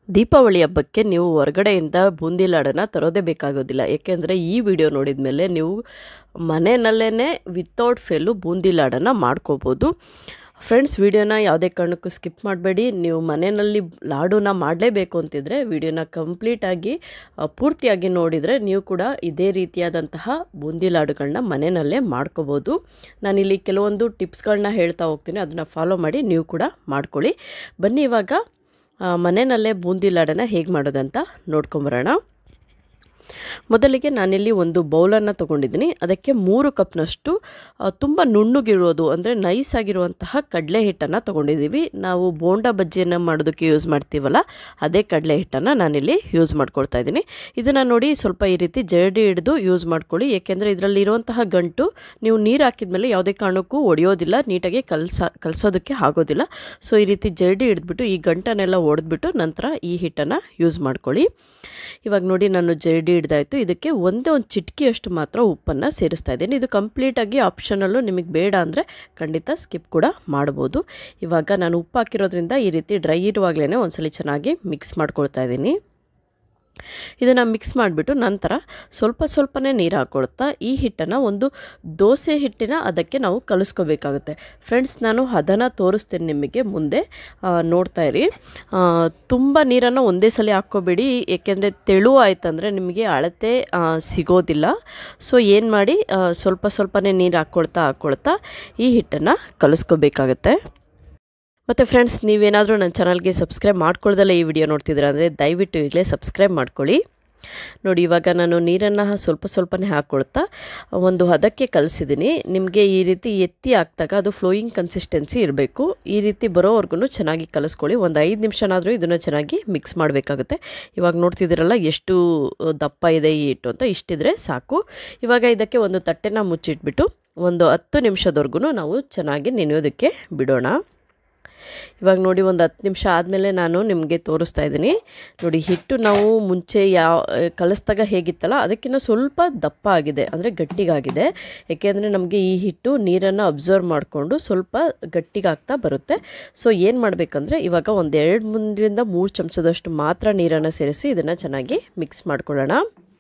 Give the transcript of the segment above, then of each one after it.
ದೀಪಾವಳಿ ಹಬ್ಬಕ್ಕೆ ನೀವು ಹೊರಗಡೆಯಿಂದ ಬೂಂದಿ ಲಾಡನ್ನು ತರೋದೇ ಬೇಕಾಗೋದಿಲ್ಲ ಏಕೆಂದರೆ ಈ ವಿಡಿಯೋ ನೋಡಿದ ಮೇಲೆ ನೀವು ಮನೆಯಲ್ಲೇ ವಿತೌಟ್ ಫೇಲು ಬೂಂದಿ ಲಾಡನ್ನು ಮಾಡ್ಕೋಬೋದು ಫ್ರೆಂಡ್ಸ್ ವಿಡಿಯೋನ ಯಾವುದೇ ಕಾರಣಕ್ಕೂ ಸ್ಕಿಪ್ ಮಾಡಬೇಡಿ ನೀವು ಮನೆಯಲ್ಲಿ ಲಾಡುನ ಮಾಡಲೇಬೇಕು ಅಂತಿದ್ರೆ ವಿಡಿಯೋನ ಕಂಪ್ಲೀಟಾಗಿ ಆ, ಪೂರ್ತಿಯಾಗಿ ನೋಡಿದರೆ ನೀವು ಕೂಡ ಇದೇ ರೀತಿಯಾದಂತಹ ಬೂಂದಿ ಲಾಡುಗಳನ್ನ ಮನೆಯಲ್ಲೇ ಮಾಡ್ಕೋಬೋದು ನಾನಿಲ್ಲಿ ಕೆಲವೊಂದು ಟಿಪ್ಸ್ಗಳನ್ನ ಹೇಳ್ತಾ ಹೋಗ್ತೀನಿ ಅದನ್ನು ಫಾಲೋ ಮಾಡಿ ನೀವು ಕೂಡ ಮಾಡ್ಕೊಳ್ಳಿ ಬನ್ನಿ ಇವಾಗ ಆ, ಮನೆಯಲ್ಲೇ ಬೂಂದಿ ಲಾಡನ್ನು ಹೇಗೆ ಮಾಡೋದಂತ ನೋಡ್ಕೊಂಬರೋಣ ಮೊದಲಿಗೆ ನಾನಿಲ್ಲಿ ಒಂದು ಬೌಲನ್ನು ತೊಗೊಂಡಿದ್ದೀನಿ ಅದಕ್ಕೆ ಮೂರು ಕಪ್ನಷ್ಟು ಆ, ತುಂಬ ನುಣ್ಣಗಿರೋದು ಅಂದರೆ ನೈಸ್ ಆಗಿರುವಂತಹ ಕಡಲೆ ಹಿಟ್ಟನ್ನು ತೊಗೊಂಡಿದ್ದೀವಿ ನಾವು ಬೋಂಡ ಬಜ್ಜಿಯನ್ನು ಮಾಡೋದಕ್ಕೆ ಯೂಸ್ ಮಾಡ್ತೀವಲ್ಲ ಅದೇ ಕಡಲೆ ಹಿಟ್ಟನ್ನು ನಾನಿಲ್ಲಿ ಯೂಸ್ ಮಾಡ್ಕೊಳ್ತಾ ಇದ್ದೀನಿ ಇದನ್ನು ನೋಡಿ ಸ್ವಲ್ಪ ಈ ರೀತಿ ಜರಡಿ ಹಿಡಿದು ಯೂಸ್ ಮಾಡ್ಕೊಳ್ಳಿ ಏಕೆಂದರೆ ಇದರಲ್ಲಿ ಇರುವಂತಹ ಗಂಟು ನೀವು ನೀರು ಹಾಕಿದ್ಮೇಲೆ ಯಾವುದೇ ಕಾರಣಕ್ಕೂ ಒಡೆಯೋದಿಲ್ಲ ನೀಟಾಗಿ ಕಲ್ಸ ಕಲಿಸೋದಕ್ಕೆ ಆಗೋದಿಲ್ಲ ಸೊ ಈ ರೀತಿ ಜರಡಿ ಹಿಡಿದ್ಬಿಟ್ಟು ಈ ಗಂಟನ್ನೆಲ್ಲ ಒಡೆದ್ಬಿಟ್ಟು ನಂತರ ಈ ಹಿಟ್ಟನ್ನು ಯೂಸ್ ಮಾಡ್ಕೊಳ್ಳಿ ಇವಾಗ ನೋಡಿ ನಾನು ಜರಡಿ ಹಿಡ್ದಾಯ್ತು ಇದಕ್ಕೆ ಒಂದೇ ಒಂದು ಚಿಟಕಿಯಷ್ಟು ಮಾತ್ರ ಉಪ್ಪನ್ನು ಸೇರಿಸ್ತಾ ಇದ್ದೀನಿ ಇದು ಕಂಪ್ಲೀಟಾಗಿ ಆಪ್ಷನಲ್ಲು ನಿಮಗೆ ಬೇಡ ಅಂದರೆ ಖಂಡಿತ ಸ್ಕಿಪ್ ಕೂಡ ಮಾಡ್ಬೋದು ಇವಾಗ ನಾನು ಉಪ್ಪು ಹಾಕಿರೋದ್ರಿಂದ ಈ ರೀತಿ ಡ್ರೈ ಇರುವಾಗಲೇ ಒಂದ್ಸಲಿ ಚೆನ್ನಾಗಿ ಮಿಕ್ಸ್ ಮಾಡ್ಕೊಳ್ತಾ ಇದ್ದೀನಿ ಇದನ್ನು ಮಿಕ್ಸ್ ಮಾಡಿಬಿಟ್ಟು ನಂತರ ಸ್ವಲ್ಪ ಸ್ವಲ್ಪನೇ ನೀರು ಹಾಕ್ಕೊಳ್ತಾ ಈ ಹಿಟ್ಟನ್ನು ಒಂದು ದೋಸೆ ಹಿಟ್ಟಿನ ಅದಕ್ಕೆ ನಾವು ಕಲಿಸ್ಕೋಬೇಕಾಗುತ್ತೆ ಫ್ರೆಂಡ್ಸ್ ನಾನು ಅದನ್ನು ತೋರಿಸ್ತೀನಿ ನಿಮಗೆ ಮುಂದೆ ಆ, ನೋಡ್ತಾ ಇರಿ ಆ, ತುಂಬ ನೀರನ್ನು ಒಂದೇ ಸಲ ಹಾಕ್ಕೋಬೇಡಿ ಏಕೆಂದರೆ ತೆಳು ಆಯ್ತಂದರೆ ನಿಮಗೆ ಅಳತೆ ಆ, ಸಿಗೋದಿಲ್ಲ ಸೊ ಏನು ಮಾಡಿ ಆ, ಸ್ವಲ್ಪ ಸ್ವಲ್ಪನೇ ನೀರು ಹಾಕ್ಕೊಳ್ತಾ ಹಾಕ್ಕೊಳ್ತಾ ಈ ಹಿಟ್ಟನ್ನು ಕಲಿಸ್ಕೋಬೇಕಾಗತ್ತೆ ಮತ್ತು ಫ್ರೆಂಡ್ಸ್ ನೀವೇನಾದರೂ ನನ್ನ ಚಾನಲ್ಗೆ ಸಬ್ಸ್ಕ್ರೈಬ್ ಮಾಡ್ಕೊಳ್ದಲ್ಲೇ ಈ ವಿಡಿಯೋ ನೋಡ್ತಿದ್ದೀರಾ ಅಂದರೆ ದಯವಿಟ್ಟು ಈಗಲೇ ಸಬ್ಸ್ಕ್ರೈಬ್ ಮಾಡ್ಕೊಳ್ಳಿ ನೋಡಿ ಇವಾಗ ನಾನು ನೀರನ್ನು ಸ್ವಲ್ಪ ಸ್ವಲ್ಪನೇ ಹಾಕ್ಕೊಳ್ತಾ ಒಂದು ಹದಕ್ಕೆ ಕಲಿಸಿದ್ದೀನಿ ನಿಮಗೆ ಈ ರೀತಿ ಎತ್ತಿ ಹಾಕ್ದಾಗ ಅದು ಫ್ಲೋಯಿಂಗ್ ಕನ್ಸಿಸ್ಟೆನ್ಸಿ ಇರಬೇಕು ಈ ರೀತಿ ಬರೋವರೆಗೂ ಚೆನ್ನಾಗಿ ಕಲಿಸ್ಕೊಳ್ಳಿ ಒಂದು ಐದು ನಿಮಿಷನಾದರೂ ಇದನ್ನು ಚೆನ್ನಾಗಿ ಮಿಕ್ಸ್ ಮಾಡಬೇಕಾಗುತ್ತೆ ಇವಾಗ ನೋಡ್ತಿದ್ದೀರಲ್ಲ ಎಷ್ಟು ದಪ್ಪ ಇದೆ ಈ ಹಿಟ್ಟು ಅಂತ ಇಷ್ಟಿದ್ರೆ ಸಾಕು ಇವಾಗ ಇದಕ್ಕೆ ಒಂದು ತಟ್ಟೆನ ಮುಚ್ಚಿಟ್ಬಿಟ್ಟು ಒಂದು ಹತ್ತು ನಿಮಿಷದವರೆಗೂ ನಾವು ಚೆನ್ನಾಗಿ ನೆನೆಯೋದಕ್ಕೆ ಬಿಡೋಣ ಇವಾಗ ನೋಡಿ ಒಂದು ಹತ್ತು ನಿಮಿಷ ಆದಮೇಲೆ ನಾನು ನಿಮಗೆ ತೋರಿಸ್ತಾ ಇದ್ದೀನಿ ನೋಡಿ ಹಿಟ್ಟು ನಾವು ಮುಂಚೆ ಯಾವ ಕಲಿಸ್ದಾಗ ಹೇಗಿತ್ತಲ್ಲ ಅದಕ್ಕಿಂತ ಸ್ವಲ್ಪ ದಪ್ಪ ಆಗಿದೆ ಅಂದರೆ ಗಟ್ಟಿಗಾಗಿದೆ ಏಕೆಂದರೆ ನಮಗೆ ಈ ಹಿಟ್ಟು ನೀರನ್ನು ಅಬ್ಸರ್ವ್ ಮಾಡಿಕೊಂಡು ಸ್ವಲ್ಪ ಗಟ್ಟಿಗಾಗ್ತಾ ಬರುತ್ತೆ ಸೊ ಏನು ಮಾಡಬೇಕಂದ್ರೆ ಇವಾಗ ಒಂದು ಎರಡು ಮೂರರಿಂದ ಮೂರು ಚಮಚದಷ್ಟು ಮಾತ್ರ ನೀರನ್ನು ಸೇರಿಸಿ ಇದನ್ನು ಚೆನ್ನಾಗಿ ಮಿಕ್ಸ್ ಮಾಡ್ಕೊಳ್ಳೋಣ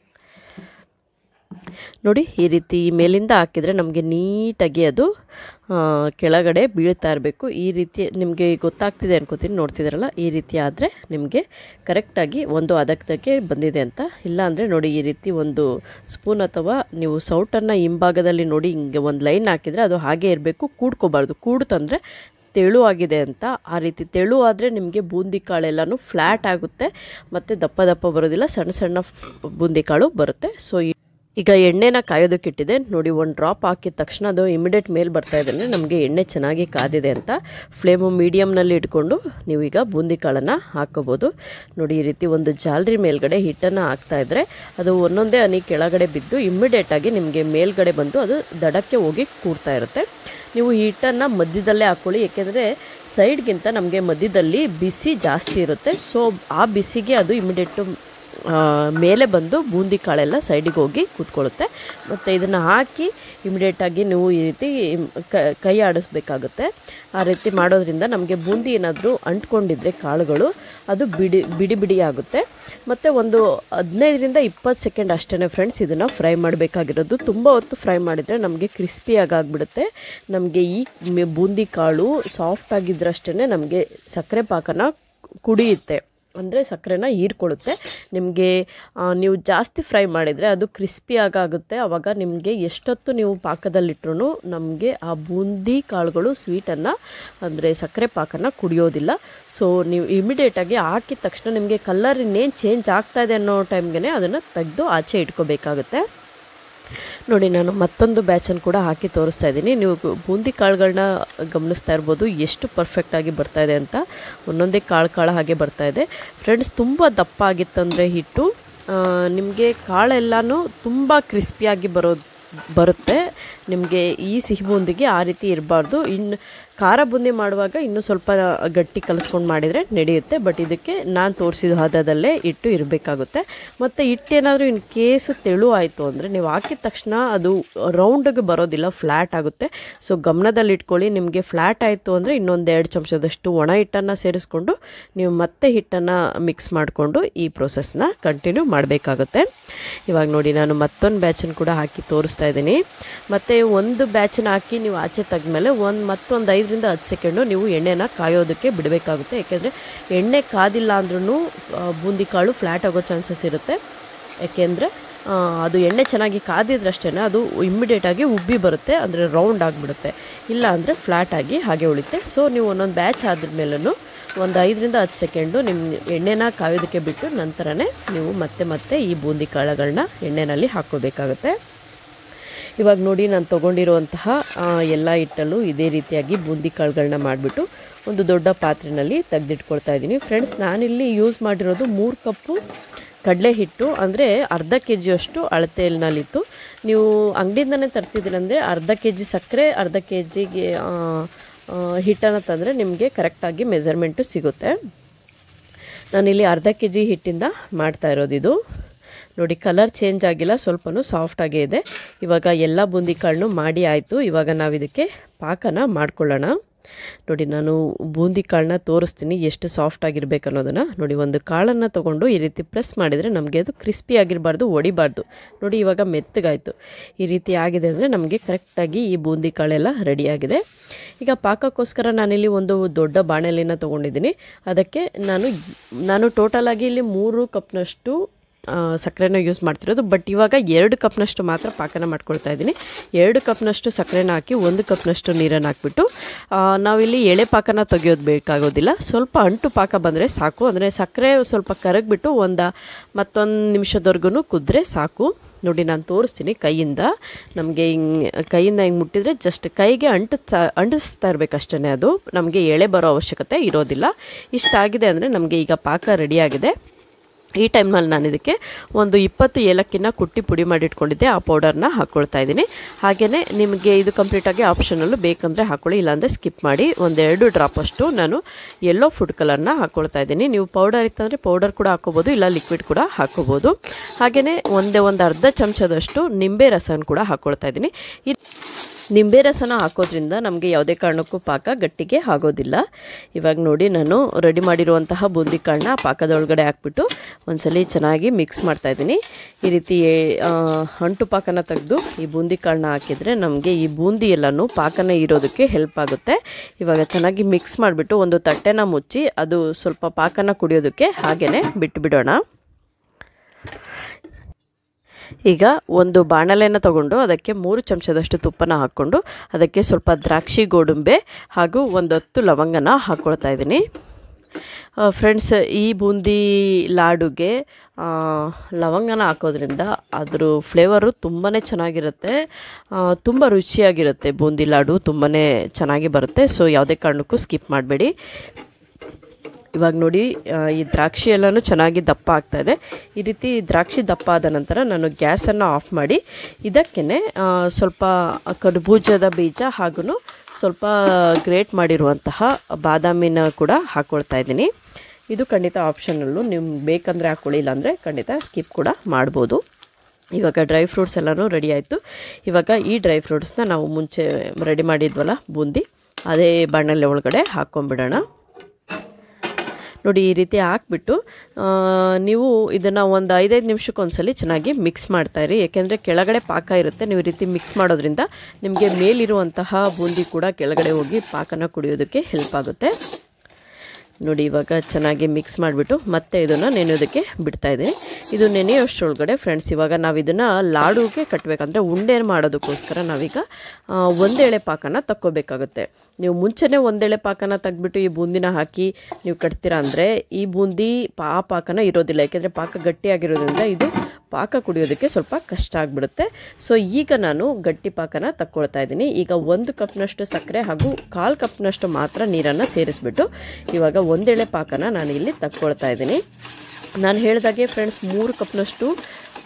ನೋಡಿ ಈ ರೀತಿ ಮೇಲಿಂದ ಹಾಕಿದರೆ ನಮಗೆ ನೀಟಾಗಿ ಅದು ಆ, ಕೆಳಗಡೆ ಬೀಳ್ತಾ ಇರಬೇಕು ಈ ರೀತಿ ನಿಮಗೆ ಗೊತ್ತಾಗ್ತಿದೆ ಅನ್ಕೋತೀನಿ ನೋಡ್ತಿದ್ದೀರಲ್ಲ ಈ ರೀತಿ ಆದರೆ ನಿಮಗೆ ಕರೆಕ್ಟಾಗಿ ಒಂದು ಅದಕ್ಕೆ ಬಂದಿದೆ ಅಂತ ಇಲ್ಲ ಅಂದರೆ ನೋಡಿ ಈ ರೀತಿ ಒಂದು ಸ್ಪೂನ್ ಅಥವಾ ನೀವು ಸೌಟನ್ನು ಹಿಂಭಾಗದಲ್ಲಿ ನೋಡಿ ಹಿಂಗೆ ಒಂದು ಲೈನ್ ಹಾಕಿದರೆ ಅದು ಹಾಗೆ ಇರಬೇಕು ಕೂಡ್ಕೋಬಾರ್ದು ಕೂಡ್ತಂದರೆ ತೆಳು ಆಗಿದೆ ಅಂತ ಆ ರೀತಿ ತೆಳು ಆದರೆ ನಿಮಗೆ ಬೂಂದಿ ಕಾಳೆಲ್ಲನೂ ಫ್ಲ್ಯಾಟ್ ಆಗುತ್ತೆ ಮತ್ತು ದಪ್ಪ ದಪ್ಪ ಬರೋದಿಲ್ಲ ಸಣ್ಣ ಸಣ್ಣ ಬೂಂದಿ ಕಾಳು ಬರುತ್ತೆ ಸೊ ಈಗ ಎಣ್ಣೆನ ಕಾಯೋದಕ್ಕಿಟ್ಟಿದೆ ನೋಡಿ ಒಂದು ಡ್ರಾಪ್ ಹಾಕಿದ ತಕ್ಷಣ ಅದು ಇಮಿಡಿಯೇಟ್ ಮೇಲೆ ಬರ್ತಾ ಇದೆ ಅಂದರೆ ನಮಗೆ ಎಣ್ಣೆ ಚೆನ್ನಾಗಿ ಕಾದಿದೆ ಅಂತ ಫ್ಲೇಮು ಮೀಡಿಯಮ್ನಲ್ಲಿ ಇಟ್ಕೊಂಡು ನೀವು ಈಗ ಬೂಂದಿ ಕಾಳನ್ನು ಹಾಕೋಬೋದು ನೋಡಿ ಈ ರೀತಿ ಒಂದು ಜಾಲರಿ ಮೇಲ್ಗಡೆ ಹಿಟ್ಟನ್ನು ಹಾಕ್ತಾ ಇದ್ದರೆ ಅದು ಒಂದೊಂದೇ ಹನಿ ಕೆಳಗಡೆ ಬಿದ್ದು ಇಮ್ಮಿಡಿಯೇಟಾಗಿ ನಿಮಗೆ ಮೇಲ್ಗಡೆ ಬಂದು ಅದು ದಡಕ್ಕೆ ಹೋಗಿ ಕೂಡ್ತಾ ಇರುತ್ತೆ ನೀವು ಈ ಹಿಟ್ಟನ್ನು ಮಧ್ಯದಲ್ಲೇ ಹಾಕ್ಕೊಳ್ಳಿ ಏಕೆಂದರೆ ಸೈಡ್ಗಿಂತ ನಮಗೆ ಮಧ್ಯದಲ್ಲಿ ಬಿಸಿ ಜಾಸ್ತಿ ಇರುತ್ತೆ ಸೊ ಆ ಬಿಸಿಗೆ ಅದು ಇಮಿಡಿಯೇಟು ಆ, ಮೇಲೆ ಬಂದು ಬೂಂದಿ ಕಾಳೆಲ್ಲ ಸೈಡಿಗೆ ಹೋಗಿ ಕೂತ್ಕೊಳ್ಳುತ್ತೆ ಮತ್ತು ಇದನ್ನು ಹಾಕಿ ಇಮಿಡಿಯೇಟಾಗಿ ನೀವು ಈ ರೀತಿ ಕ- ಕೈ ಆಡಿಸ್ಬೇಕಾಗುತ್ತೆ ಆ ರೀತಿ ಮಾಡೋದ್ರಿಂದ ನಮಗೆ ಬೂಂದಿ ಏನಾದರೂ ಅಂಟ್ಕೊಂಡಿದ್ರೆ ಕಾಳುಗಳು ಅದು ಬಿಡಿ ಬಿಡಿ ಬಿಡಿ ಆಗುತ್ತೆ ಮತ್ತು ಒಂದು ಹದಿನೈದರಿಂದ ಇಪ್ಪತ್ತು ಸೆಕೆಂಡ್ ಅಷ್ಟೇ ಫ್ರೆಂಡ್ಸ್ ಇದನ್ನು ಫ್ರೈ ಮಾಡಬೇಕಾಗಿರೋದು ತುಂಬ ಹೊತ್ತು ಫ್ರೈ ಮಾಡಿದರೆ ನಮಗೆ ಕ್ರಿಸ್ಪಿಯಾಗಿ ಆಗಿಬಿಡುತ್ತೆ ನಮಗೆ ಈ ಮೆ- ಬೂಂದಿ ಕಾಳು ಸಾಫ್ಟ್ ಆಗಿದ್ರಷ್ಟೇ ನಮಗೆ ಸಕ್ಕರೆ ಪಾಕನ ಕುಡಿಯುತ್ತೆ ಅಂದರೆ ಸಕ್ಕರೆನ ಹೀರ್ಕೊಳ್ಳುತ್ತೆ ನಿಮಗೆ ನೀವು ಜಾಸ್ತಿ ಫ್ರೈ ಮಾಡಿದರೆ ಅದು ಕ್ರಿಸ್ಪಿ ಆಗುತ್ತೆ ಆವಾಗ ನಿಮಗೆ ಎಷ್ಟೊತ್ತು ನೀವು ಪಾಕದಲ್ಲಿಟ್ರೂ ನಮಗೆ ಆ ಬೂಂದಿ ಕಾಳುಗಳು ಸ್ವೀಟನ್ನು ಅಂದರೆ ಸಕ್ಕರೆ ಪಾಕನ ಕುಡಿಯೋದಿಲ್ಲ ಸೊ ನೀವು ಇಮಿಡಿಯೇಟಾಗಿ ಹಾಕಿದ ತಕ್ಷಣ ನಿಮಗೆ ಕಲರ್ ಇನ್ನೇನು ಚೇಂಜ್ ಆಗ್ತಾ ಇದೆ ಅನ್ನೋ ಟೈಮ್ಗೆ ಅದನ್ನು ತೆಗೆದು ಆಚೆ ಇಟ್ಕೋಬೇಕಾಗುತ್ತೆ ನೋಡಿ ನಾನು ಮತ್ತೊಂದು ಬ್ಯಾಚನ್ನು ಕೂಡ ಹಾಕಿ ತೋರಿಸ್ತಾ ಇದ್ದೀನಿ ನೀವು ಗು- ಬೂಂದಿ ಕಾಳುಗಳನ್ನ ಗಮನಿಸ್ತಾ ಇರ್ಬೋದು ಎಷ್ಟು ಪರ್ಫೆಕ್ಟಾಗಿ ಬರ್ತಾ ಇದೆ ಅಂತ ಒಂದೊಂದೇ ಕಾಳು ಕಾಳು ಹಾಗೆ ಬರ್ತಾ ಇದೆ ಫ್ರೆಂಡ್ಸ್ ತುಂಬ ದಪ್ಪ ಆಗಿತ್ತಂದರೆ ಹಿಟ್ಟು ನಿಮಗೆ ಕಾಳೆಲ್ಲನೂ ತುಂಬ ಕ್ರಿಸ್ಪಿಯಾಗಿ ಬರೋದು ಬರುತ್ತೆ ನಿಮಗೆ ಈ ಸಿಹಿ ಬೂಂದಿಗೆ ಆ ರೀತಿ ಇರಬಾರ್ದು ಇನ್ನು ಖಾರ ಬೂಂದಿ ಮಾಡುವಾಗ ಇನ್ನೂ ಸ್ವಲ್ಪ ಗಟ್ಟಿ ಕಲಿಸ್ಕೊಂಡು ಮಾಡಿದರೆ ನಡೆಯುತ್ತೆ ಬಟ್ ಇದಕ್ಕೆ ನಾನು ತೋರಿಸಿದ ಹದದಲ್ಲೇ ಇಟ್ಟು ಇರಬೇಕಾಗುತ್ತೆ ಮತ್ತು ಹಿಟ್ಟೇನಾದರೂ ಇನ್ ಕೇಸು ತೆಳು ಆಯಿತು ಅಂದರೆ ನೀವು ಹಾಕಿದ ತಕ್ಷಣ ಅದು ರೌಂಡಿಗೆ ಬರೋದಿಲ್ಲ ಫ್ಲ್ಯಾಟ್ ಆಗುತ್ತೆ ಸೊ ಗಮನದಲ್ಲಿ ಇಟ್ಕೊಳ್ಳಿ ನಿಮಗೆ ಫ್ಲ್ಯಾಟ್ ಆಯಿತು ಅಂದರೆ ಇನ್ನೊಂದು ಎರಡು ಚಮಚದಷ್ಟು ಒಣ ಹಿಟ್ಟನ್ನು ಸೇರಿಸ್ಕೊಂಡು ನೀವು ಮತ್ತೆ ಹಿಟ್ಟನ್ನು ಮಿಕ್ಸ್ ಮಾಡಿಕೊಂಡು ಈ ಪ್ರೊಸೆಸ್ನ ಕಂಟಿನ್ಯೂ ಮಾಡಬೇಕಾಗುತ್ತೆ ಇವಾಗ ನೋಡಿ ನಾನು ಮತ್ತೊಂದು ಬ್ಯಾಚನ್ನು ಕೂಡ ಹಾಕಿ ತೋರಿಸ್ತಾ ಇದ್ದೀನಿ ಮತ್ತು ಒಂದು ಬ್ಯಾಚನ್ನ ಹಾಕಿ ನೀವು ಆಚೆ ತೆಗೆದ್ಮೇಲೆ ಒಂದು ಮತ್ತೊಂದು ಐದರಿಂದ ಹತ್ತು ಸೆಕೆಂಡು ನೀವು ಎಣ್ಣೆನ ಕಾಯೋದಕ್ಕೆ ಬಿಡಬೇಕಾಗುತ್ತೆ ಯಾಕೆಂದರೆ ಎಣ್ಣೆ ಕಾದಿಲ್ಲ ಅಂದ್ರೂ ಬೂಂದಿ ಕಾಳು ಫ್ಲ್ಯಾಟ್ ಆಗೋ ಚಾನ್ಸಸ್ ಇರುತ್ತೆ ಯಾಕೆಂದರೆ ಅದು ಎಣ್ಣೆ ಚೆನ್ನಾಗಿ ಕಾದಿದ್ರಷ್ಟೇ ಅದು ಇಮ್ಮಿಡಿಯೇಟಾಗಿ ಉಬ್ಬಿ ಬರುತ್ತೆ ಅಂದರೆ ರೌಂಡ್ ಆಗಿಬಿಡುತ್ತೆ ಇಲ್ಲ ಅಂದರೆ ಫ್ಲ್ಯಾಟ್ ಆಗಿ ಹಾಗೆ ಉಳಿತೆ ಸೊ ನೀವು ಒಂದೊಂದು ಬ್ಯಾಚ್ ಆದ್ಮೇಲೂ ಒಂದು ಐದರಿಂದ ಹತ್ತು ಸೆಕೆಂಡು ನಿಮ್ಮ ಎಣ್ಣೆನ ಕಾಯೋದಕ್ಕೆ ಬಿಟ್ಟು ನಂತರನೇ ನೀವು ಮತ್ತೆ ಮತ್ತೆ ಈ ಬೂಂದಿ ಕಾಳುಗಳನ್ನ ಎಣ್ಣೆನಲ್ಲಿ ಹಾಕ್ಕೋಬೇಕಾಗುತ್ತೆ ಇವಾಗ ನೋಡಿ ನಾನು ತೊಗೊಂಡಿರುವಂತಹ ಎಲ್ಲ ಹಿಟ್ಟಲ್ಲೂ ಇದೇ ರೀತಿಯಾಗಿ ಬೂಂದಿ ಕಾಳುಗಳನ್ನ ಮಾಡಿಬಿಟ್ಟು ಒಂದು ದೊಡ್ಡ ಪಾತ್ರೆಯಲ್ಲಿ ತೆಗೆದಿಟ್ಕೊಳ್ತಾ ಇದ್ದೀನಿ ಫ್ರೆಂಡ್ಸ್ ನಾನಿಲ್ಲಿ ಯೂಸ್ ಮಾಡಿರೋದು ಮೂರು ಕಪ್ಪು ಕಡಲೆ ಹಿಟ್ಟು ಅಂದರೆ ಅರ್ಧ ಕೆ ಜಿಯಷ್ಟು ಅಳತೆಯಲ್ಲಿತ್ತು ನೀವು ಅಂಗಡಿಯಿಂದನೇ ತರ್ತಿದ್ದೀರಂದರೆ ಅರ್ಧ ಕೆ ಜಿ ಸಕ್ಕರೆ ಅರ್ಧ ಕೆ ಜಿಗೆ ಹಿಟ್ಟನ್ನು ತಂದರೆ ನಿಮಗೆ ಕರೆಕ್ಟಾಗಿ ಮೆಜರ್ಮೆಂಟು ಸಿಗುತ್ತೆ ನಾನಿಲ್ಲಿ ಅರ್ಧ ಕೆ ಜಿ ಹಿಟ್ಟಿಂದ ಮಾಡ್ತಾ ಇರೋದು ಇದು ನೋಡಿ ಕಲರ್ ಚೇಂಜ್ ಆಗಿಲ್ಲ ಸ್ವಲ್ಪನೂ ಸಾಫ್ಟಾಗೇ ಇದೆ ಇವಾಗ ಎಲ್ಲ ಬೂಂದಿ ಕಾಳನ್ನು ಮಾಡಿ ಆಯಿತು ಇವಾಗ ನಾವು ಇದಕ್ಕೆ ಪಾಕನ ಮಾಡ್ಕೊಳ್ಳೋಣ ನೋಡಿ ನಾನು ಬೂಂದಿ ಕಾಳನ್ನ ತೋರಿಸ್ತೀನಿ ಎಷ್ಟು ಸಾಫ್ಟ್ ಆಗಿರ್ಬೇಕು ಅನ್ನೋದನ್ನು ನೋಡಿ ಒಂದು ಕಾಳನ್ನು ತೊಗೊಂಡು ಈ ರೀತಿ ಪ್ರೆಸ್ ಮಾಡಿದರೆ ನಮಗೆ ಅದು ಕ್ರಿಸ್ಪಿ ಆಗಿರಬಾರ್ದು ಒಡಿಬಾರ್ದು ನೋಡಿ ಇವಾಗ ಮೆತ್ತಗಾಯಿತು ಈ ರೀತಿ ಆಗಿದೆ ಅಂದರೆ ನಮಗೆ ಕರೆಕ್ಟಾಗಿ ಈ ಬೂಂದಿ ಕಾಳೆಲ್ಲ ರೆಡಿಯಾಗಿದೆ ಈಗ ಪಾಕಕ್ಕೋಸ್ಕರ ನಾನಿಲ್ಲಿ ಒಂದು ದೊಡ್ಡ ಬಾಣಲಿನ ತೊಗೊಂಡಿದ್ದೀನಿ ಅದಕ್ಕೆ ನಾನು ನಾನು ಟೋಟಲಾಗಿ ಇಲ್ಲಿ ಮೂರು ಕಪ್ನಷ್ಟು ಸಕ್ಕರೆನ ಯೂಸ್ ಮಾಡ್ತಿರೋದು ಬಟ್ ಇವಾಗ ಎರಡು ಕಪ್ನಷ್ಟು ಮಾತ್ರ ಪಾಕನ ಮಾಡ್ಕೊಳ್ತಾ ಇದ್ದೀನಿ ಎರಡು ಕಪ್ನಷ್ಟು ಸಕ್ಕರೆನ ಹಾಕಿ ಒಂದು ಕಪ್ನಷ್ಟು ನೀರನ್ನು ಹಾಕ್ಬಿಟ್ಟು ನಾವಿಲ್ಲಿ ಎಳೆ ಪಾಕನ ತೆಗಿಯೋದು ಬೇಕಾಗೋದಿಲ್ಲ ಸ್ವಲ್ಪ ಅಂಟು ಪಾಕ ಬಂದರೆ ಸಾಕು ಅಂದರೆ ಸಕ್ಕರೆ ಸ್ವಲ್ಪ ಕರಗಿಬಿಟ್ಟು ಒಂದು ಮತ್ತೊಂದು ನಿಮಿಷದವರೆಗೂ ಕುದ್ರೆ ಸಾಕು ನೋಡಿ ನಾನು ತೋರಿಸ್ತೀನಿ ಕೈಯಿಂದ ನಮಗೆ ಹಿಂಗೆ ಕೈಯಿಂದ ಹಿಂಗೆ ಮುಟ್ಟಿದರೆ ಜಸ್ಟ್ ಕೈಗೆ ಅಂಟಿಸ್ತಾ ಅಂಟಿಸ್ತಾ ಇರಬೇಕಷ್ಟೇ ಅದು ನಮಗೆ ಎಳೆ ಬರೋ ಅವಶ್ಯಕತೆ ಇರೋದಿಲ್ಲ ಇಷ್ಟಾಗಿದೆ ಅಂದರೆ ನಮಗೆ ಈಗ ಪಾಕ ರೆಡಿಯಾಗಿದೆ ಈ ಟೈಮ್ನಲ್ಲಿ ನಾನು ಇದಕ್ಕೆ ಒಂದು ಇಪ್ಪತ್ತು ಏಲಕ್ಕಿನ ಕುಟ್ಟಿ ಪುಡಿ ಮಾಡಿ ಇಟ್ಕೊಂಡಿದ್ದೆ ಆ ಪೌಡರ್ನ ಹಾಕ್ಕೊಳ್ತಾ ಇದ್ದೀನಿ ಹಾಗೆಯೇ ನಿಮಗೆ ಇದು ಕಂಪ್ಲೀಟಾಗಿ ಆಪ್ಷನಲ್ಲು ಬೇಕಂದರೆ ಹಾಕ್ಕೊಳ್ಳಿ ಇಲ್ಲಾಂದರೆ ಸ್ಕಿಪ್ ಮಾಡಿ ಒಂದೆರಡು ಡ್ರಾಪಷ್ಟು ನಾನು ಯೆಲ್ಲೋ ಫುಡ್ ಕಲರ್ನ ಹಾಕ್ಕೊಳ್ತಾ ಇದ್ದೀನಿ ನೀವು ಪೌಡರ್ ಇತ್ತಂದರೆ ಪೌಡರ್ ಕೂಡ ಹಾಕ್ಕೋಬೋದು ಇಲ್ಲ ಲಿಕ್ವಿಡ್ ಕೂಡ ಹಾಕ್ಕೋಬೋದು ಹಾಗೆಯೇ ಒಂದೇ ಒಂದು ಅರ್ಧ ಚಮಚದಷ್ಟು ನಿಂಬೆ ರಸನ ಕೂಡ ಹಾಕ್ಕೊಳ್ತಾ ಇದ್ದೀನಿ ಇದು ನಿಂಬೆ ರಸನ ಹಾಕೋದ್ರಿಂದ ನಮಗೆ ಯಾವುದೇ ಕಾರಣಕ್ಕೂ ಪಾಕ ಗಟ್ಟಿಗೆ ಆಗೋದಿಲ್ಲ ಇವಾಗ ನೋಡಿ ನಾನು ರೆಡಿ ಮಾಡಿರುವಂತಹ ಬೂಂದಿ ಕಾಳನ್ನ ಪಾಕದೊಳಗಡೆ ಹಾಕ್ಬಿಟ್ಟು ಒಂದ್ಸಲಿ ಚೆನ್ನಾಗಿ ಮಿಕ್ಸ್ ಮಾಡ್ತಾಯಿದ್ದೀನಿ ಈ ರೀತಿ ಅಂಟು ಪಾಕನ ತೆಗೆದು ಈ ಬೂಂದಿ ಕಾಳನ್ನ ಹಾಕಿದರೆ ನಮಗೆ ಈ ಬೂಂದಿ ಎಲ್ಲನೂ ಪಾಕನ ಇರೋದಕ್ಕೆ ಹೆಲ್ಪ್ ಆಗುತ್ತೆ ಇವಾಗ ಚೆನ್ನಾಗಿ ಮಿಕ್ಸ್ ಮಾಡಿಬಿಟ್ಟು ಒಂದು ತಟ್ಟೆನ ಮುಚ್ಚಿ ಅದು ಸ್ವಲ್ಪ ಪಾಕನ ಕುಡಿಯೋದಕ್ಕೆ ಹಾಗೆಯೇ ಬಿಟ್ಟುಬಿಡೋಣ ಈಗ ಒಂದು ಬಾಣಲೆನ ತಗೊಂಡು ಅದಕ್ಕೆ ಮೂರು ಚಮಚದಷ್ಟು ತುಪ್ಪನ ಹಾಕ್ಕೊಂಡು ಅದಕ್ಕೆ ಸ್ವಲ್ಪ ದ್ರಾಕ್ಷಿ ಗೋಡಂಬೆ ಹಾಗೂ ಒಂದು ಹತ್ತು ಲವಂಗನ ಹಾಕ್ಕೊಳ್ತಾ ಇದ್ದೀನಿ ಫ್ರೆಂಡ್ಸ್ ಈ ಬೂಂದಿ ಲಾಡುಗೆ ಲವಂಗನ ಹಾಕೋದ್ರಿಂದ ಅದ್ರ ಫ್ಲೇವರು ತುಂಬಾ ಚೆನ್ನಾಗಿರುತ್ತೆ ತುಂಬ ರುಚಿಯಾಗಿರುತ್ತೆ ಬೂಂದಿ ಲಾಡು ತುಂಬಾ ಚೆನ್ನಾಗಿ ಬರುತ್ತೆ ಸೊ ಯಾವುದೇ ಕಾರಣಕ್ಕೂ ಸ್ಕಿಪ್ ಮಾಡಬೇಡಿ ಇವಾಗ ನೋಡಿ ಈ ದ್ರಾಕ್ಷಿ ಎಲ್ಲನೂ ಚೆನ್ನಾಗಿ ದಪ್ಪ ಆಗ್ತಾಯಿದೆ ಈ ರೀತಿ ದ್ರಾಕ್ಷಿ ದಪ್ಪ ಆದ ನಂತರ ನಾನು ಗ್ಯಾಸನ್ನು ಆಫ್ ಮಾಡಿ ಇದಕ್ಕೇ ಸ್ವಲ್ಪ ಕರ್ಬೂಜದ ಬೀಜ ಹಾಗೂ ಸ್ವಲ್ಪ ಗ್ರೇಟ್ ಮಾಡಿರುವಂತಹ ಬಾದಾಮಿನ ಕೂಡ ಹಾಕ್ಕೊಳ್ತಾ ಇದ್ದೀನಿ ಇದು ಖಂಡಿತ ಆಪ್ಷನಲ್ಲು ನಿಮ್ಗೆ ಬೇಕಂದರೆ ಹಾಕ್ಕೊಳ್ಳಿ ಇಲ್ಲಾಂದರೆ ಖಂಡಿತ ಸ್ಕಿಪ್ ಕೂಡ ಮಾಡ್ಬೋದು ಇವಾಗ ಡ್ರೈ ಫ್ರೂಟ್ಸ್ ಎಲ್ಲನೂ ರೆಡಿ ಆಯಿತು ಇವಾಗ ಈ ಡ್ರೈ ಫ್ರೂಟ್ಸ್ನ ನಾವು ಮುಂಚೆ ರೆಡಿ ಮಾಡಿದ್ವಲ್ಲ ಬೂಂದಿ ಅದೇ ಬಾಣಲೆ ಒಳಗಡೆ ಹಾಕ್ಕೊಂಬಿಡೋಣ ನೋಡಿ ಈ ರೀತಿ ಹಾಕ್ಬಿಟ್ಟು ನೀವು ಇದನ್ನು ಒಂದು ಐದೈದು ನಿಮಿಷಕ್ಕೆ ಒಂದ್ಸಲಿ ಚೆನ್ನಾಗಿ ಮಿಕ್ಸ್ ಮಾಡ್ತಾಯಿರಿ ಏಕೆಂದರೆ ಕೆಳಗಡೆ ಪಾಕ ಇರುತ್ತೆ ನೀವು ಈ ರೀತಿ ಮಿಕ್ಸ್ ಮಾಡೋದ್ರಿಂದ ನಿಮಗೆ ಮೇಲಿರುವಂತಹ ಬೂಂದಿ ಕೂಡ ಕೆಳಗಡೆ ಹೋಗಿ ಪಾಕನ ಕುಡಿಯೋದಕ್ಕೆ ಹೆಲ್ಪ್ ಆಗುತ್ತೆ ನೋಡಿ ಇವಾಗ ಚೆನ್ನಾಗಿ ಮಿಕ್ಸ್ ಮಾಡಿಬಿಟ್ಟು ಮತ್ತೆ ಇದನ್ನು ನೆನೆಯೋದಕ್ಕೆ ಬಿಡ್ತಾಯಿದ್ದೀನಿ ಇದು ನೆನೆಯೋಷ್ಟರೊಳಗಡೆ ಫ್ರೆಂಡ್ಸ್ ಇವಾಗ ನಾವು ಇದನ್ನು ಲಾಡುಗೆ ಕಟ್ಟಬೇಕಂದ್ರೆ ಉಂಡೆ ಮಾಡೋದಕ್ಕೋಸ್ಕರ ನಾವೀಗ ಒಂದೇಳೆ ಪಾಕನ ತಕ್ಕೋಬೇಕಾಗುತ್ತೆ ನೀವು ಮುಂಚೆನೇ ಒಂದೇಳೆ ಪಾಕನ ತೆಗ್ಬಿಟ್ಟು ಈ ಬೂಂದಿನ ಹಾಕಿ ನೀವು ಕಟ್ತೀರಾ ಅಂದರೆ ಈ ಬೂಂದಿ ಪಾ ಪಾಕನ ಇರೋದಿಲ್ಲ ಯಾಕೆಂದರೆ ಪಾಕ ಗಟ್ಟಿಯಾಗಿರೋದ್ರಿಂದ ಇದು ಪಾಕ ಕುಡಿಯೋದಕ್ಕೆ ಸ್ವಲ್ಪ ಕಷ್ಟ ಆಗಿಬಿಡುತ್ತೆ ಸೊ ಈಗ ನಾನು ಗಟ್ಟಿ ಪಾಕನ ತಕ್ಕೊಳ್ತಾ ಇದ್ದೀನಿ ಈಗ ಒಂದು ಕಪ್ನಷ್ಟು ಸಕ್ಕರೆ ಹಾಗೂ ಕಾಲು ಕಪ್ನಷ್ಟು ಮಾತ್ರ ನೀರನ್ನು ಸೇರಿಸ್ಬಿಟ್ಟು ಇವಾಗ ಒಂದೆಳೆ ಪಾಕನ ನಾನು ಇಲ್ಲಿ ತಕ್ಕೊಳ್ತಾ ಇದ್ದೀನಿ ನಾನು ಹೇಳಿದಾಗೆ ಫ್ರೆಂಡ್ಸ್ ಮೂರು ಕಪ್ನಷ್ಟು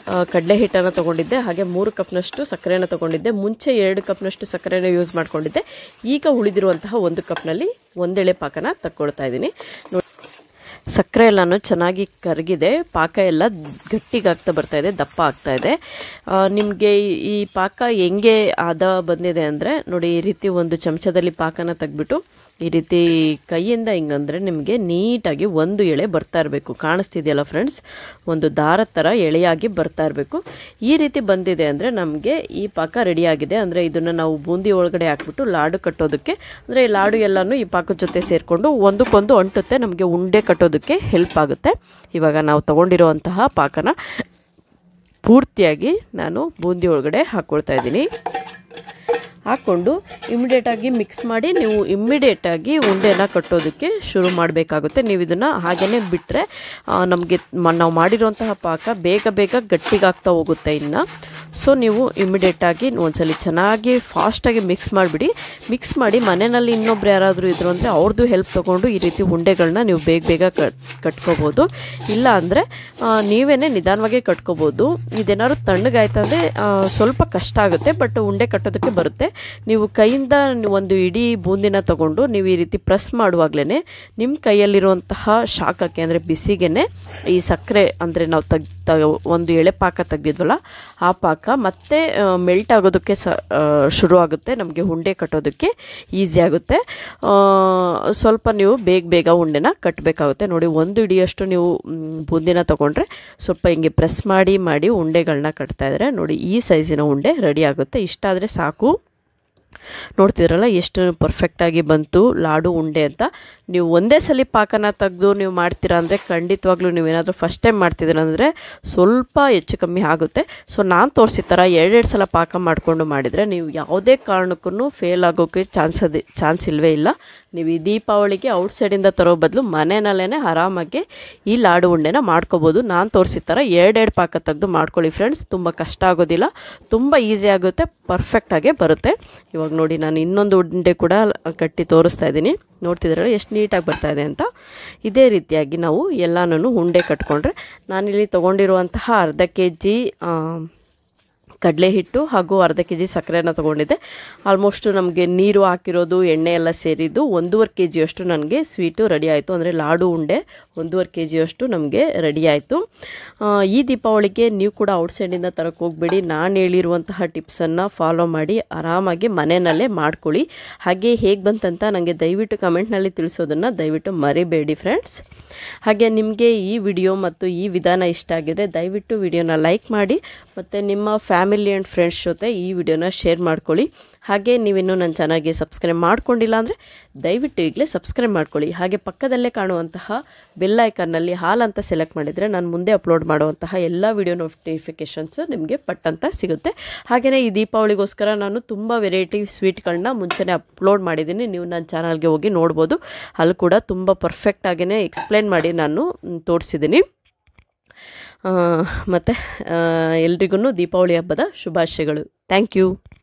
ಕಡಲೆ ಹಿಟ್ಟನ್ನು ತೊಗೊಂಡಿದ್ದೆ ಹಾಗೆ ಮೂರು ಕಪ್ನಷ್ಟು ಸಕ್ಕರೆಯನ್ನು ತೊಗೊಂಡಿದ್ದೆ ಮುಂಚೆ ಎರಡು ಕಪ್ನಷ್ಟು ಸಕ್ಕರೆನ ಯೂಸ್ ಮಾಡ್ಕೊಂಡಿದ್ದೆ ಈಗ ಉಳಿದಿರುವಂತಹ ಒಂದು ಕಪ್ನಲ್ಲಿ ಒಂದೆಳೆ ಪಾಕನ ತಗೊಳ್ತಾ ಇದ್ದೀನಿ ನೋಡಿ ಸಕ್ಕರೆ ಎಲ್ಲನೂ ಚೆನ್ನಾಗಿ ಕರಗಿದೆ ಪಾಕ ಎಲ್ಲ ಗಟ್ಟಿಗಾಗ್ತಾ ಬರ್ತಾ ಇದೆ ದಪ್ಪ ಆಗ್ತಾ ಇದೆ ನಿಮಗೆ ಈ ಪಾಕ ಹೆಂಗೆ ಆದ ಬಂದಿದೆ ಅಂದರೆ ನೋಡಿ ಈ ರೀತಿ ಒಂದು ಚಮಚದಲ್ಲಿ ಪಾಕನ ತೆಗ್ಬಿಟ್ಟು ಈ ರೀತಿ ಕೈಯಿಂದ ಹಿಂಗಂದರೆ ನಿಮಗೆ ನೀಟಾಗಿ ಒಂದು ಎಳೆ ಬರ್ತಾ ಇರಬೇಕು ಕಾಣಿಸ್ತಿದೆಯಲ್ಲ ಫ್ರೆಂಡ್ಸ್ ಒಂದು ದಾರದ ಥರ ಎಳೆಯಾಗಿ ಬರ್ತಾ ಇರಬೇಕು ಈ ರೀತಿ ಬಂದಿದೆ ಅಂದರೆ ನಮಗೆ ಈ ಪಾಕ ರೆಡಿಯಾಗಿದೆ ಅಂದರೆ ಇದನ್ನು ನಾವು ಬೂಂದಿ ಒಳಗಡೆ ಹಾಕ್ಬಿಟ್ಟು ಲಾಡು ಕಟ್ಟೋದಕ್ಕೆ ಅಂದರೆ ಈ ಲಾಡು ಎಲ್ಲನೂ ಈ ಪಾಕದ ಜೊತೆ ಸೇರಿಕೊಂಡು ಒಂದಕ್ಕೊಂದು ಅಂಟುತ್ತೆ ನಮಗೆ ಉಂಡೆ ಕಟ್ಟೋದಕ್ಕೆ ಹೆಲ್ಪ್ ಆಗುತ್ತೆ ಇವಾಗ ನಾವು ತೊಗೊಂಡಿರುವಂತಹ ಪಾಕನ ಪೂರ್ತಿಯಾಗಿ ನಾನು ಬೂಂದಿ ಒಳಗಡೆ ಹಾಕ್ಕೊಳ್ತಾ ಇದ್ದೀನಿ ಹಾಕ್ಕೊಂಡು ಇಮಿಡಿಯೇಟಾಗಿ ಮಿಕ್ಸ್ ಮಾಡಿ ನೀವು ಇಮ್ಮಿಡಿಯೇಟಾಗಿ ಉಂಡೆನ ಕಟ್ಟೋದಕ್ಕೆ ಶುರು ಮಾಡಬೇಕಾಗುತ್ತೆ ನೀವು ಇದನ್ನು ಹಾಗೇ ಬಿಟ್ಟರೆ ನಮಗೆ ನಾವು ಮಾಡಿರುವಂತಹ ಪಾಕ ಬೇಗ ಬೇಗ ಗಟ್ಟಿಗಾಗ್ತಾ ಹೋಗುತ್ತೆ ಇನ್ನು ಸೊ ನೀವು ಇಮಿಡಿಯೇಟಾಗಿ ಒಂದ್ಸಲಿ ಚೆನ್ನಾಗಿ ಫಾಸ್ಟಾಗಿ ಮಿಕ್ಸ್ ಮಾಡಿಬಿಡಿ ಮಿಕ್ಸ್ ಮಾಡಿ ಮನೆಯಲ್ಲಿ ಇನ್ನೊಬ್ರು ಯಾರಾದರೂ ಇದ್ರು ಅಂದರೆ ಅವ್ರದ್ದು ಹೆಲ್ಪ್ ತೊಗೊಂಡು ಈ ರೀತಿ ಉಂಡೆಗಳನ್ನ ನೀವು ಬೇಗ ಬೇಗ ಕಟ್ ಕಟ್ಕೋಬೋದು ಇಲ್ಲ ಅಂದರೆ ನೀವೇ ನಿಧಾನವಾಗಿ ಕಟ್ಕೋಬೋದು ಇದೇನಾದ್ರು ತಣ್ಣಗಾಯ್ತಂದರೆ ಸ್ವಲ್ಪ ಕಷ್ಟ ಆಗುತ್ತೆ ಬಟ್ ಉಂಡೆ ಕಟ್ಟೋದಕ್ಕೆ ಬರುತ್ತೆ ನೀವು ಕೈಯಿಂದ ಒಂದು ಇಡೀ ಬೂಂದಿನ ತೊಗೊಂಡು ನೀವು ಈ ರೀತಿ ಪ್ರೆಸ್ ಮಾಡುವಾಗಲೇ ನಿಮ್ಮ ಕೈಯಲ್ಲಿರುವಂತಹ ಶಾಖಕ್ಕೆ ಅಂದರೆ ಬಿಸಿಗೆ ಈ ಸಕ್ಕರೆ ಅಂದರೆ ನಾವು ತೆಗ್ ತ ಒಂದು ಎಳೆ ಪಾಕ ತೆಗ್ದಿದ್ವಲ್ಲ ಆ ಪಾಕ ಮತ್ತೆ ಮೆಲ್ಟ್ ಆಗೋದಕ್ಕೆ ಸ ಶುರು ಆಗುತ್ತೆ ನಮಗೆ ಉಂಡೆ ಕಟ್ಟೋದಕ್ಕೆ ಈಸಿ ಆಗುತ್ತೆ ಸ್ವಲ್ಪ ನೀವು ಬೇಗ ಬೇಗ ಉಂಡೆನ ಕಟ್ಟಬೇಕಾಗುತ್ತೆ ನೋಡಿ ಒಂದು ಇಡಿಯಷ್ಟು ನೀವು ಬೂಂದಿನ ತೊಗೊಂಡ್ರೆ ಸ್ವಲ್ಪ ಹಿಂಗೆ ಪ್ರೆಸ್ ಮಾಡಿ ಮಾಡಿ ಉಂಡೆಗಳನ್ನ ಕಟ್ತಾ ಇದ್ದಾರೆ ನೋಡಿ ಈ ಸೈಜಿನ ಉಂಡೆ ರೆಡಿ ಆಗುತ್ತೆ ಇಷ್ಟಾದರೆ ಸಾಕು ನೋಡ್ತಿದ್ರಲ್ಲ ಎಷ್ಟು ಪರ್ಫೆಕ್ಟಾಗಿ ಬಂತು ಲಾಡು ಉಂಡೆ ಅಂತ ನೀವು ಒಂದೇ ಸಲ ಪಾಕನ ತೆಗೆದು ನೀವು ಮಾಡ್ತೀರಾ ಅಂದರೆ ಖಂಡಿತವಾಗ್ಲೂ ನೀವೇನಾದರೂ ಫಸ್ಟ್ ಟೈಮ್ ಮಾಡ್ತಿದ್ದೀರ ಅಂದರೆ ಸ್ವಲ್ಪ ಹೆಚ್ಚು ಕಮ್ಮಿ ಆಗುತ್ತೆ ಸೊ ನಾನು ತೋರಿಸಿದ ಥರ ಎರಡೆರಡು ಸಲ ಪಾಕ ಮಾಡಿಕೊಂಡು ಮಾಡಿದರೆ ನೀವು ಯಾವುದೇ ಕಾರಣಕ್ಕೂ ಫೇಲ್ ಆಗೋಕ್ಕೆ ಚಾನ್ಸ್ ಅದೇ ಚಾನ್ಸ್ ಇಲ್ಲವೇ ಇಲ್ಲ ನೀವು ಈ ದೀಪಾವಳಿಗೆ ಔಟ್ಸೈಡಿಂದ ತರೋ ಬದಲು ಮನೆಯಲ್ಲೇ ಆರಾಮಾಗಿ ಈ ಲಾಡು ಉಂಡೆನ ಮಾಡ್ಕೋಬೋದು ನಾನು ತೋರಿಸಿದ ಥರ ಎರಡೆರಡು ಪಾಕ ತೆಗೆದು ಮಾಡ್ಕೊಳ್ಳಿ ಫ್ರೆಂಡ್ಸ್ ತುಂಬ ಕಷ್ಟ ಆಗೋದಿಲ್ಲ ತುಂಬ ಈಸಿ ಆಗುತ್ತೆ ಪರ್ಫೆಕ್ಟಾಗೇ ಬರುತ್ತೆ ಇವಾಗ ನೋಡಿ ನಾನು ಇನ್ನೊಂದು ಉಂಡೆ ಕೂಡ ಕಟ್ಟಿ ತೋರಿಸ್ತಾ ಇದ್ದೀನಿ ನೋಡ್ತಿದ್ರೆ ಎಷ್ಟು ನೀಟಾಗಿ ಬರ್ತಾ ಇದೆ ಅಂತ ಇದೇ ರೀತಿಯಾಗಿ ನಾವು ಎಲ್ಲನೂ ಉಂಡೆ ಕಟ್ಕೊಂಡ್ರೆ ನಾನಿಲ್ಲಿ ತೊಗೊಂಡಿರುವಂತಹ ಅರ್ಧ ಕೆ ಜಿ ಕಡಲೆ ಹಿಟ್ಟು ಹಾಗೂ ಅರ್ಧ ಕೆ ಜಿ ಸಕ್ಕರೆನ ತೊಗೊಂಡಿದ್ದೆ ಆಲ್ಮೋಸ್ಟ್ ನಮಗೆ ನೀರು ಹಾಕಿರೋದು ಎಣ್ಣೆ ಎಲ್ಲ ಸೇರಿದ್ದು ಒಂದೂವರೆ ಕೆ ಜಿಯಷ್ಟು ನನಗೆ ಸ್ವೀಟು ರೆಡಿ ಆಯಿತು ಅಂದರೆ ಲಾಡು ಉಂಡೆ ಒಂದೂವರೆ ಕೆ ಜಿಯಷ್ಟು ನಮಗೆ ರೆಡಿ ಆಯಿತು ಈ ದೀಪಾವಳಿಗೆ ನೀವು ಕೂಡ ಔಟ್ಸೈಡಿಂದ ತರಕ್ಕೆ ಹೋಗ್ಬೇಡಿ ನಾನು ಹೇಳಿರುವಂತಹ ಟಿಪ್ಸನ್ನು ಫಾಲೋ ಮಾಡಿ ಆರಾಮಾಗಿ ಮನೆಯಲ್ಲೇ ಮಾಡ್ಕೊಳ್ಳಿ ಹಾಗೆ ಹೇಗೆ ಬಂತಂತ ನನಗೆ ದಯವಿಟ್ಟು ಕಮೆಂಟ್ನಲ್ಲಿ ತಿಳಿಸೋದನ್ನು ದಯವಿಟ್ಟು ಮರಿಬೇಡಿ ಫ್ರೆಂಡ್ಸ್ ಹಾಗೆ ನಿಮಗೆ ಈ ವಿಡಿಯೋ ಮತ್ತು ಈ ವಿಧಾನ ಇಷ್ಟ ಆಗಿದೆ ದಯವಿಟ್ಟು ವಿಡಿಯೋನ ಲೈಕ್ ಮಾಡಿ ಮತ್ತು ನಿಮ್ಮ ಫ್ಯಾಮಿಲಿ ಆ್ಯಂಡ್ ಫ್ರೆಂಡ್ಸ್ ಜೊತೆ ಈ ವಿಡಿಯೋನ ಶೇರ್ ಮಾಡ್ಕೊಳ್ಳಿ ಹಾಗೆ ನೀವಿನ್ನೂ ನನ್ನ ಚಾನಲ್ಗೆ ಸಬ್ಸ್ಕ್ರೈಬ್ ಮಾಡ್ಕೊಂಡಿಲ್ಲ ಅಂದರೆ ದಯವಿಟ್ಟು ಈಗಲೇ ಸಬ್ಸ್ಕ್ರೈಬ್ ಮಾಡ್ಕೊಳ್ಳಿ ಹಾಗೆ ಪಕ್ಕದಲ್ಲೇ ಕಾಣುವಂತಹ ಬೆಲ್ ಐಕನ್ನಲ್ಲಿ ಹಾಲ್ ಅಂತ ಸೆಲೆಕ್ಟ್ ಮಾಡಿದರೆ ನಾನು ಮುಂದೆ ಅಪ್ಲೋಡ್ ಮಾಡುವಂತಹ ಎಲ್ಲ ವಿಡಿಯೋ ನೋಟಿಫಿಕೇಷನ್ಸ್ ನಿಮಗೆ ಪಟ್ಟಂತ ಸಿಗುತ್ತೆ ಹಾಗೆಯೇ ಈ ದೀಪಾವಳಿಗೋಸ್ಕರ ನಾನು ತುಂಬ ವೆರೈಟಿ ಸ್ವೀಟ್ಗಳನ್ನ ಮುಂಚೆನೇ ಅಪ್ಲೋಡ್ ಮಾಡಿದ್ದೀನಿ ನೀವು ನನ್ನ ಚಾನಲ್ಗೆ ಹೋಗಿ ನೋಡ್ಬೋದು ಅಲ್ಲಿ ಕೂಡ ತುಂಬ ಪರ್ಫೆಕ್ಟಾಗಿಯೇ ಎಕ್ಸ್ಪ್ಲೇನ್ ಮಾಡಿ ನಾನು ತೋರಿಸಿದ್ದೀನಿ ಮತ್ತು ಎಲ್ರಿಗೂ ದೀಪಾವಳಿ ಹಬ್ಬದ ಶುಭಾಶಯಗಳು ಥ್ಯಾಂಕ್ ಯು